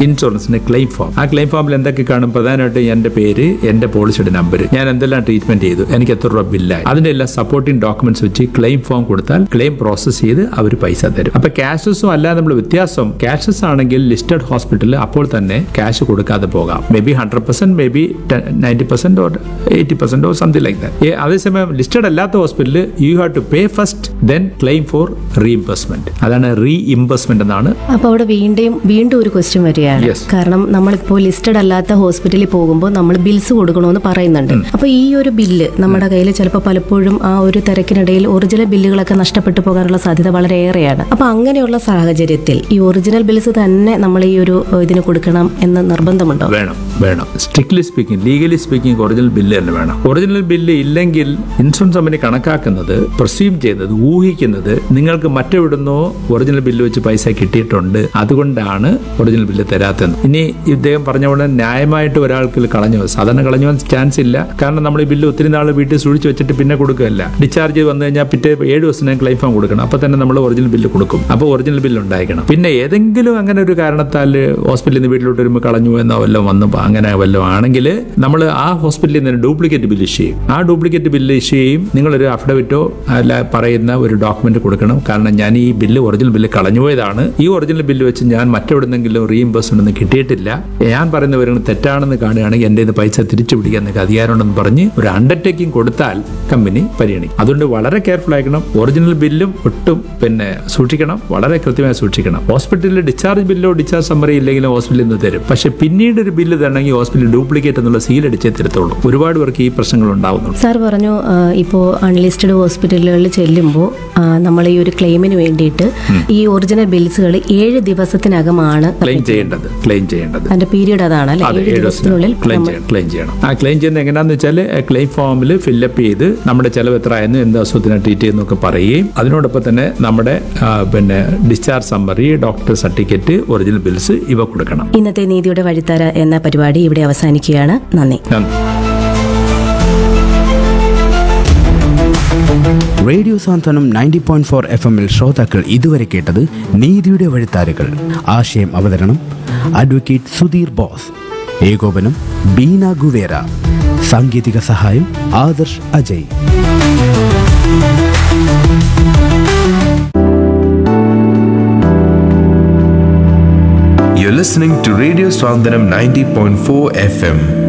ഇൻഷുറൻസിന് claim form ആ claim ഫോമിൽ എന്തൊക്കെ കാണും പ്രധാനമായിട്ടും എന്റെ പേര് എന്റെ പോളിസിയുടെ നമ്പർ ഞാൻ എന്തെല്ലാം ട്രീറ്റ്മെന്റ് ചെയ്തു എനിക്ക് എത്ര രൂപ ബില്ലായി അതിന്റെ എല്ലാം സപ്പോർട്ടിംഗ് ഡോക്യുമെന്റ്സ് വെച്ച് ക്ലെയിം ഫോം കൊടുത്താൽ ക്ലെയിം പ്രോസസ് ചെയ്ത് അവർ പൈസ തരും അപ്പൊ ക്യാഷസും അല്ലാതെ നമ്മൾ വ്യത്യാസം ക്യാഷസ് ആണെങ്കിൽ ലിസ്റ്റഡ് ഹോസ്പിറ്റലിൽ അപ്പോൾ തന്നെ ക്യാഷ് കൊടുക്കാതെ പോകാം maybe hundred percent maybe ninety percent or eighty percent or something like that അതേസമയം ലിസ്റ്റഡ് അല്ലാത്ത ഹോസ്പിറ്റലിൽ you have to pay first then claim for reimbursement അതാണ് റീഇംബേഴ്സ്മെന്റ് എന്നാണ് അപ്പൊ അവിടെ വീണ്ടും വീണ്ടും ഒരു ക്വസ്റ്റ്യൻ വരികയാണ് Yes. കാരണം നമ്മളിപ്പോ ലിസ്റ്റഡ് അല്ലാത്ത ഹോസ്പിറ്റലിൽ പോകുമ്പോൾ നമ്മൾ ബിൽസ് കൊടുക്കണമെന്ന് പറയുന്നുണ്ട് അപ്പൊ ഈ ഒരു ബില്ല് നമ്മുടെ കയ്യിൽ ചിലപ്പോൾ പലപ്പോഴും ആ ഒരു തിരക്കിനിടയിൽ ഒറിജിനൽ ബില്ലുകളൊക്കെ നഷ്ടപ്പെട്ടു പോകാനുള്ള സാധ്യത വളരെ ഏറെയാണ് അപ്പൊ അങ്ങനെയുള്ള സാഹചര്യത്തിൽ ഈ ഒറിജിനൽ ബിൽസ് തന്നെ നമ്മൾ ഈ ഒരു ഇതിന് കൊടുക്കണം എന്ന് നിർബന്ധമുണ്ടോ വേണം വേണം strictly speaking legally speaking original bill തന്നെ വേണം ഒറിജിനൽ ബില്ല് ഇല്ലെങ്കിൽ ഇൻഷുറൻസ് കമ്പനി കണക്കാക്കുന്നത് പ്രൊസീവ് ചെയ്യുന്നത് ഊഹിക്കുന്നത് നിങ്ങൾക്ക് മറ്റെവിടുന്നോ ഒറിജിനൽ ബില്ല് വെച്ച് പൈസ കിട്ടിയിട്ടുണ്ട് അതുകൊണ്ടാണ് ഒറിജിനൽ ബില്ല് തരാത്തത് ഇനി ഇദ്ദേഹം പറഞ്ഞ പോലെ ന്യായമായിട്ട് ഒരാൾക്ക് കളഞ്ഞു പോകാം. സാധാരണ കളഞ്ഞു പോകാൻ ചാൻസ് ഇല്ല കാരണം നമ്മൾ ഈ ബില്ല് ഒത്തിരി നാൾ വീട്ടിൽ സൂക്ഷിച്ച് വെച്ചിട്ട് പിന്നെ കൊടുക്കുകയല്ല ഡിസ്ചാർജ് വന്നു കഴിഞ്ഞാൽ പിറ്റേ ഏഴ് ദിവസം ക്ലെയിം ഫോം കൊടുക്കണം അപ്പൊ തന്നെ നമ്മൾ ഒറിജിനൽ ബില്ല് കൊടുക്കും അപ്പോൾ ഒറിജിനൽ ബില്ല് ഉണ്ടായിരിക്കണം പിന്നെ ഏതെങ്കിലും അങ്ങനെ ഒരു കാരണത്താൽ ഹോസ്പിറ്റലിൽ നിന്ന് വീട്ടിലോട്ട് വരുമ്പോൾ കളഞ്ഞു എന്നോ വല്ലതും വന്നു അങ്ങനെ വല്ലതും ആണെങ്കിൽ നമ്മൾ ആ ഹോസ്പിറ്റലിൽ നിന്ന് ഡ്യൂപ്ലിക്കേറ്റ് ബില്ല് ഇഷ്യൂ ചെയ്യും ആ ഡ്യൂപ്ലിക്കേറ്റ് ബില്ല് ഇഷ്യൂ ചെയ്യും നിങ്ങളൊരു അഫിഡവിറ്റോ അല്ല പറയുന്ന ഒരു ഡോക്യുമെന്റ് കൊടുക്കണം കാരണം ഞാൻ ഈ ബില്ല് ഒറിജിനൽ ബില്ല് കളഞ്ഞുപോയതാണ് ഈ ഒറിജിനൽ ബില്ല് വെച്ച് ഞാൻ മറ്റെവിടെന്നെങ്കിലും റീഇംബേഴ്സ്മെന്റ് ഒന്നും കിട്ടിയിട്ടില്ല ഞാൻ പറയുന്ന വിവരങ്ങൾ തെറ്റാണെന്ന് കാണുകയാണെങ്കിൽ എൻ്റെ ഇത് പൈസ തിരിച്ചു പിടിക്കാൻ നിങ്ങൾക്ക് അധികാരമുണ്ടെന്ന് പറഞ്ഞ് ഒരു അണ്ടർടേക്കിംഗ് കൊടുത്താൽ കമ്പനി പരിഗണിക്കും അതുകൊണ്ട് വളരെ കെയർഫുൾ ആയിരിക്കണം ഒറിജിനൽ ബില്ലും ഒട്ടും പിന്നെ സൂക്ഷിക്കണം വളരെ കൃത്യമായി സൂക്ഷിക്കണം ഹോസ്പിറ്റലിൽ ഡിസ്ചാർജ് ബില്ലോ ഡിസ്ചാർജ് സമ്മറി ഇല്ലെങ്കിലും ഹോസ്പിറ്റലിൽ നിന്ന് തരും പക്ഷെ പിന്നീട് ഒരു ബില്ല് തരണമെങ്കിൽ ഹോസ്പിറ്റലിൽ ഡ്യൂപ്ലിക്കേറ്റ് എന്നുള്ള സീൽ അടിച്ചേ തരത്തുള്ളൂ ഒരുപാട് പേർക്ക് ഈ പ്രശ്നങ്ങൾ ഉണ്ടാവുന്നുണ്ട് സാർ പറഞ്ഞു ഇപ്പോൾ അൺലിസ്റ്റഡ് ഹോസ്പിറ്റലുകളിൽ ചെല്ലുമ്പോൾ നമ്മൾ ഈ ഒരു ക്ലെയിമിന് വേണ്ടിയിട്ട് ഈ ഒറിജിനൽ ബിൽസുകൾ ഏഴ് ദിവസത്തിനകമാണ് ക്ലെയിം ചെയ്യേണ്ടത് ക്ലെയിം ചെയ്യേണ്ടത് അതിന്റെ പീരീഡ് അതാണ് അല്ലെ അതെ ഏഴ് ഏഴ് ദിവസത്തിനുള്ളിൽ ദിവസത്തിനുള്ളിൽ ക്ലെയിം ചെയ്യണം ക്ലെയിം ചെയ്യണം ആ ക്ലെയിം ചെയ്യുന്നത് എങ്ങനെയാന്ന് വെച്ചാൽ ക്ലെയിം ഫോമിൽ ഫില്ലപ്പ് ചെയ്ത് നമ്മുടെ ചെലവ് എത്ര ആയെന്ന് എന്ത് അസുഖത്തിനെ ട്രീറ്റ് ചെയ്യുന്നൊക്കെ പറയുകയും അതിനോടൊപ്പം തന്നെ നമ്മുടെ ആ, പിന്നെ discharge summary doctor certificate original bills ഇവ കൊടുക്കണം ഇന്നത്തെ നീതിയുടെ വഴിത്തര എന്ന പരിപാടി ഇവിടെ അവസാനിക്കുകയാണ് നന്ദി നന്ദി radio Santhwanam ninety point four F എമ്മിൽ ശ്രോതാക്കൾ ഇതുവരെ കേട്ടത് നീതിയുടെ വഴിത്താരുകൾ ആശയം അവതരണം അഡ്വക്കേറ്റ് സുധീർ ബോസ് ഏകോപനം ബീന ഗുവേര സാങ്കേതിക സഹായം Adarsh Ajay You're listening to Radio Swandanam 90.4 FM.